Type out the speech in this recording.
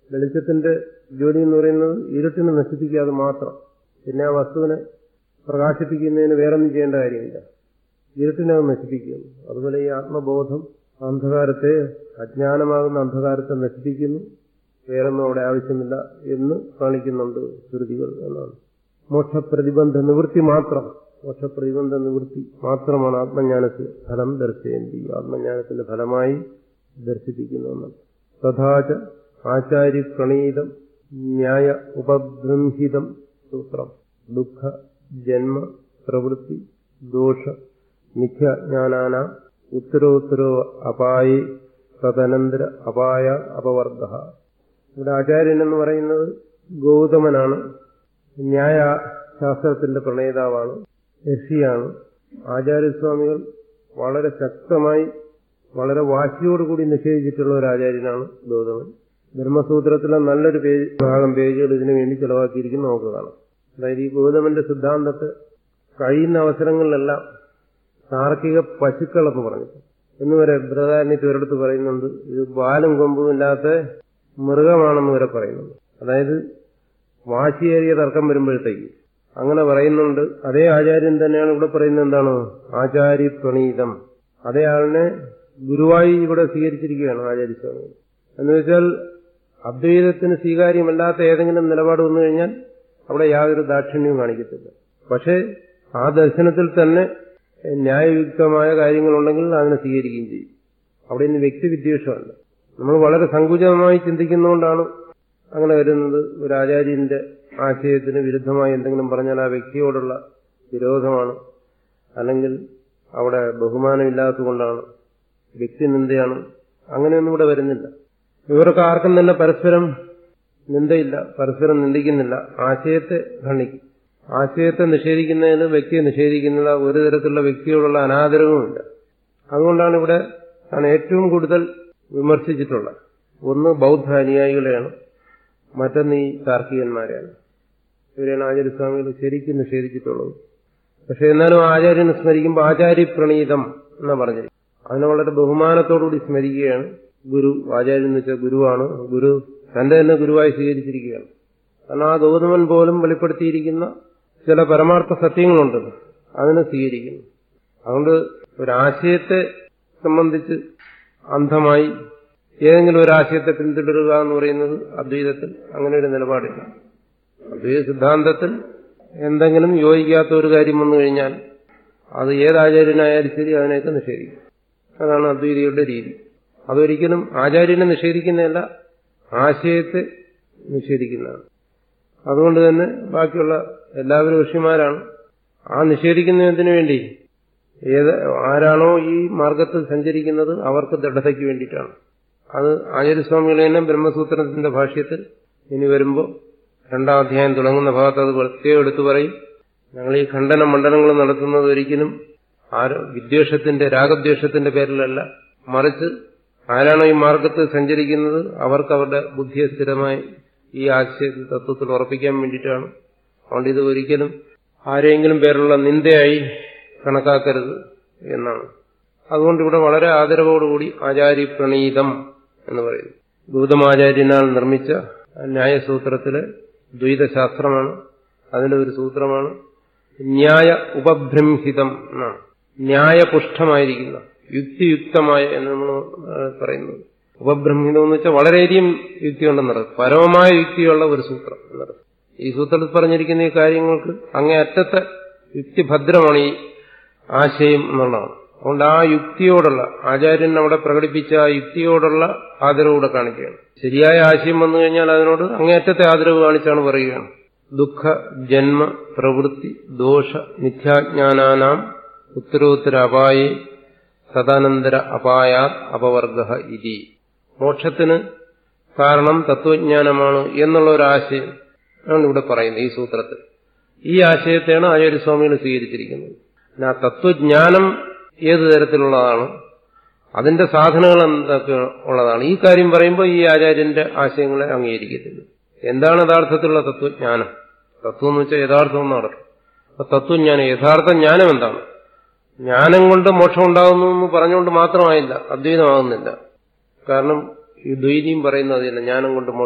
വെളിച്ചത്തിന്റെ ജോലി എന്ന് പറയുന്നത് ഇരുട്ടിനെ നശിപ്പിക്കാതെ മാത്രം പിന്നെ ആ വസ്തുവിനെ പ്രകാശിപ്പിക്കുന്നതിന് വേറൊന്നും ചെയ്യേണ്ട കാര്യമില്ല ഇരുട്ടിനെ അത് നശിപ്പിക്കുന്നു അതുപോലെ ഈ ആത്മബോധം അന്ധകാരത്തെ അജ്ഞാനമാകുന്ന അന്ധകാരത്തെ നശിപ്പിക്കുന്നു വേറൊന്നും അവിടെ ആവശ്യമില്ല എന്ന് കാണിക്കുന്നുണ്ട് ശ്രുതികൾ എന്നാണ് മോക്ഷപ്രതിബന്ധ നിവൃത്തി മാത്രം മോക്ഷപ്രതിബന്ധ നിവൃത്തി മാത്രമാണ് ആത്മജ്ഞാനത്തിൽ ഫലം ദർശയന്തി ആത്മജ്ഞാനത്തിന്റെ ഫലമായി ദർശിപ്പിക്കുന്നു തഥാച ആചാര്യ പ്രണീതം ന്യായ ഉപബൃംഹിതം സൂത്രം ദുഃഖ ജന്മ പ്രവൃത്തി ദോഷ മിഥ്യാജ്ഞാനാന ഉത്തരോത്തരോ അപായി തദനന്തര അപായ അപവർഗ ഇവിടെ ആചാര്യൻ എന്ന് പറയുന്നത് ഗൗതമനാണ് ന്യായ ശാസ്ത്രത്തിന്റെ പ്രണേതാവാണ് ഋഷിയാണ് ആചാര്യസ്വാമികൾ വളരെ ശക്തമായി വളരെ വാശിയോടുകൂടി നിഷേധിച്ചിട്ടുള്ള ഒരു ആചാര്യനാണ് ഗൗതമൻ ബ്രഹ്മസൂത്രത്തിലെ നല്ലൊരു പേജ് ഭാഗം പേജുകൾ ഇതിനു വേണ്ടി ചെലവാക്കിയിരിക്കുന്നു നമുക്ക് കാണാം അതായത് ഈ ഗൗതമന്റെ സിദ്ധാന്തത്തെ കഴിയുന്ന അവസരങ്ങളിലെല്ലാം താർക്കിക പശുക്കളെന്ന് പറഞ്ഞു എന്നുവരെ ബൃഹദാരണ്യത്തിൽ ഒരിടത്ത് പറയുന്നുണ്ട് ഇത് ബാലും കൊമ്പും ഇല്ലാത്ത മൃഗമാണെന്ന് വരെ പറയുന്നുണ്ട് അതായത് വാശിയേറിയ തർക്കം വരുമ്പോഴത്തേക്ക് അങ്ങനെ പറയുന്നുണ്ട് അതേ ആചാര്യൻ തന്നെയാണ് ഇവിടെ പറയുന്നത് എന്താണ് ആചാര്യ പ്രണീതം അതേ ആളിനെ ഗുരുവായി ഇവിടെ സ്വീകരിച്ചിരിക്കുകയാണ് ആചാര്യസ്വാമി എന്ന് വെച്ചാൽ അദ്വൈതത്തിന് സ്വീകാര്യമല്ലാത്ത ഏതെങ്കിലും നിലപാട് വന്നു കഴിഞ്ഞാൽ അവിടെ യാതൊരു ദാക്ഷിണ്യവും കാണിക്കത്തില്ല പക്ഷേ ആ ദർശനത്തിൽ തന്നെ ന്യായയുക്തമായ കാര്യങ്ങളുണ്ടെങ്കിൽ അതിനെ സ്വീകരിക്കുകയും ചെയ്യും അവിടെ ഇന്ന് വ്യക്തിവിദ്വേഷമല്ല നമ്മൾ വളരെ സങ്കുചിതമായി ചിന്തിക്കുന്നതുകൊണ്ടാണ് അങ്ങനെ വരുന്നത് ഒരു ആചാര്യന്റെ ആശയത്തിന് വിരുദ്ധമായി എന്തെങ്കിലും പറഞ്ഞാൽ ആ വ്യക്തിയോടുള്ള വിരോധമാണ് അല്ലെങ്കിൽ അവിടെ ബഹുമാനമില്ലാത്തതുകൊണ്ടാണ് വ്യക്തിനിന്ദയാണ് അങ്ങനെയൊന്നും ഇവിടെ വരുന്നില്ല ഇവർക്ക് ആർക്കും തന്നെ പരസ്പരം നിന്ദയില്ല പരസ്പരം നിന്ദിക്കുന്നില്ല ആശയത്തെ ഖണ്ഡിക്കും ആശയത്തെ നിഷേധിക്കുന്നതിന് വ്യക്തിയെ നിഷേധിക്കുന്നില്ല ഒരു തരത്തിലുള്ള വ്യക്തിയോടുള്ള അനാദരവുമില്ല അതുകൊണ്ടാണ് ഇവിടെ ആണ് ഏറ്റവും കൂടുതൽ വിമർശിച്ചിട്ടുള്ളത് ഒന്ന് ബൗദ്ധ അനുയായികളെയാണ് മറ്റൊന്ന് ഈ താർക്കികന്മാരെയാണ് ഇവരെയാണ് ആചാര്യസ്വാമികൾ ശരിക്കും നിഷേധിച്ചിട്ടുള്ളത് പക്ഷെ എന്നാലും ആചാര്യനെ സ്മരിക്കുമ്പോൾ ആചാര്യപ്രണീതം എന്നാ പറഞ്ഞത് അതിനെ വളരെ ബഹുമാനത്തോടുകൂടി സ്മരിക്കുകയാണ് ഗുരു ആചാര്യൻ എന്ന് വെച്ചാൽ ഗുരുവാണ് ഗുരു തന്റെ തന്നെ ഗുരുവായി സ്വീകരിച്ചിരിക്കുകയാണ് കാരണം ആ ഗൗതമൻ പോലും വെളിപ്പെടുത്തിയിരിക്കുന്ന ചില പരമാർത്ഥ സത്യങ്ങളുണ്ട് അതിനെ സ്വീകരിക്കുന്നു അതുകൊണ്ട് ഒരാശയത്തെ സംബന്ധിച്ച് അന്ധമായി ഏതെങ്കിലും ഒരു ആശയത്തെ പിന്തുടരുക എന്ന് പറയുന്നത് അദ്വൈതത്തിൽ അങ്ങനെ ഒരു നിലപാടില്ല അദ്വൈത സിദ്ധാന്തത്തിൽ എന്തെങ്കിലും യോജിക്കാത്ത ഒരു കാര്യം വന്നു കഴിഞ്ഞാൽ അത് ഏതാചാര്യനായാലും ശരി അതിനെയൊക്കെ നിഷേധിക്കും അതാണ് അദ്വൈതിയുടെ രീതി അതൊരിക്കലും ആചാര്യനെ നിഷേധിക്കുന്നതല്ല ആശയത്തെ നിഷേധിക്കുന്നതാണ് അതുകൊണ്ട് തന്നെ ബാക്കിയുള്ള എല്ലാവരും ഋഷിമാരാണ് ആ നിഷേധിക്കുന്നതിന് വേണ്ടി ഏത് ആരാണോ ഈ മാർഗത്തിൽ സഞ്ചരിക്കുന്നത് അവർക്ക് ദൃഢതയ്ക്ക് വേണ്ടിയിട്ടാണ് അത് ആചാര്യസ്വാമികൾ തന്നെ ബ്രഹ്മസൂത്രത്തിന്റെ ഭാഷ്യത്തിൽ ഇനി വരുമ്പോൾ രണ്ടാം അധ്യായം തുടങ്ങുന്ന ഭാഗത്ത് അത് പ്രത്യേകം എടുത്തു പറയും ഞങ്ങൾ ഈ ഖണ്ഡന മണ്ഡലങ്ങൾ നടത്തുന്നത് ഒരിക്കലും ആരോ വിദ്വേഷത്തിന്റെ രാഗദ്വേഷത്തിന്റെ പേരിലല്ല മറിച്ച് ആരാണോ ഈ മാർഗത്തിൽ സഞ്ചരിക്കുന്നത് അവർക്ക് അവരുടെ ബുദ്ധിയെ സ്ഥിരമായി ഈ ആശയത്തിൽ തത്വത്തിൽ ഉറപ്പിക്കാൻ വേണ്ടിയിട്ടാണ് അതുകൊണ്ട് ഇത് ഒരിക്കലും ആരെങ്കിലും പേരുള്ള നിന്ദയായി കണക്കാക്കരുത് എന്നാണ് അതുകൊണ്ട് ഇവിടെ വളരെ ആദരവോടുകൂടി ആചാര്യ പ്രണീതം എന്ന് പറയുന്നു ഗൗതമാചാര്യനാൽ നിർമ്മിച്ച ന്യായസൂത്രത്തിലെ ദ്വൈതശാസ്ത്രമാണ് അതിന്റെ ഒരു സൂത്രമാണ് ന്യായ ഉപബ്രംഹിതം എന്നാണ് ന്യായപുഷ്ടമായിരിക്കുന്ന യുക്തിയുക്തമായ എന്ന് നമ്മൾ പറയുന്നത് ഉപബ്രഹ്മിതം എന്ന് വെച്ചാൽ വളരെയധികം യുക്തി ഉണ്ടെന്നർത്ഥം പരമമായ യുക്തിയുള്ള ഒരു സൂത്രം എന്നർത്ഥം ഈ സൂത്രത്തിൽ പറഞ്ഞിരിക്കുന്ന ഈ കാര്യങ്ങൾക്ക് അങ്ങേ അറ്റത്തെ യുക്തിഭദ്രമാണ് ഈ ആശയം എന്നുള്ളതാണ് അതുകൊണ്ട് ആ യുക്തിയോടുള്ള ആചാര്യൻ അവിടെ പ്രകടിപ്പിച്ച ആ യുക്തിയോടുള്ള ആദരവൂടെ കാണിക്കുകയാണ് ശരിയായ ആശയം വന്നു കഴിഞ്ഞാൽ അതിനോട് അങ്ങേയറ്റത്തെ ആദരവ് കാണിച്ചാണ് പറയുകയാണ് ദുഃഖ ജന്മ പ്രവൃത്തി ദോഷ മിഥ്യാജ്ഞാനാനാം ഉത്തരോത്തര അപായേ സദാനന്തര അപായാ അപവർഗ ഇതി മോക്ഷത്തിന് കാരണം തത്വജ്ഞാനമാണ് എന്നുള്ള ഒരു ആശയം ആണ് ഇവിടെ പറയുന്നത് ഈ സൂത്രത്തിൽ ഈ ആശയത്തെയാണ് ആചാര്യസ്വാമികൾ സ്വീകരിച്ചിരിക്കുന്നത് ആ തത്വജ്ഞാനം ഏത് തരത്തിലുള്ളതാണ് അതിന്റെ സാധനങ്ങൾ എന്തൊക്കെ ഉള്ളതാണ് ഈ കാര്യം പറയുമ്പോൾ ഈ ആചാര്യന്റെ ആശയങ്ങളെ അംഗീകരിക്കത്തില്ല എന്താണ് യഥാർത്ഥത്തിലുള്ള തത്വജ്ഞാനം തത്വം എന്ന് വെച്ചാൽ യഥാർത്ഥം എന്നാണ് അപ്പൊ തത്വജ്ഞാനം യഥാർത്ഥ ജ്ഞാനം എന്താണ് ജ്ഞാനം കൊണ്ട് മോക്ഷം ഉണ്ടാകുന്നു എന്ന് പറഞ്ഞുകൊണ്ട് മാത്രമായില്ല അദ്വൈതമാകുന്നില്ല കാരണം ഈ ദ്വൈതിയും പറയുന്നത് അതില്ല ജ്ഞാനം കൊണ്ട്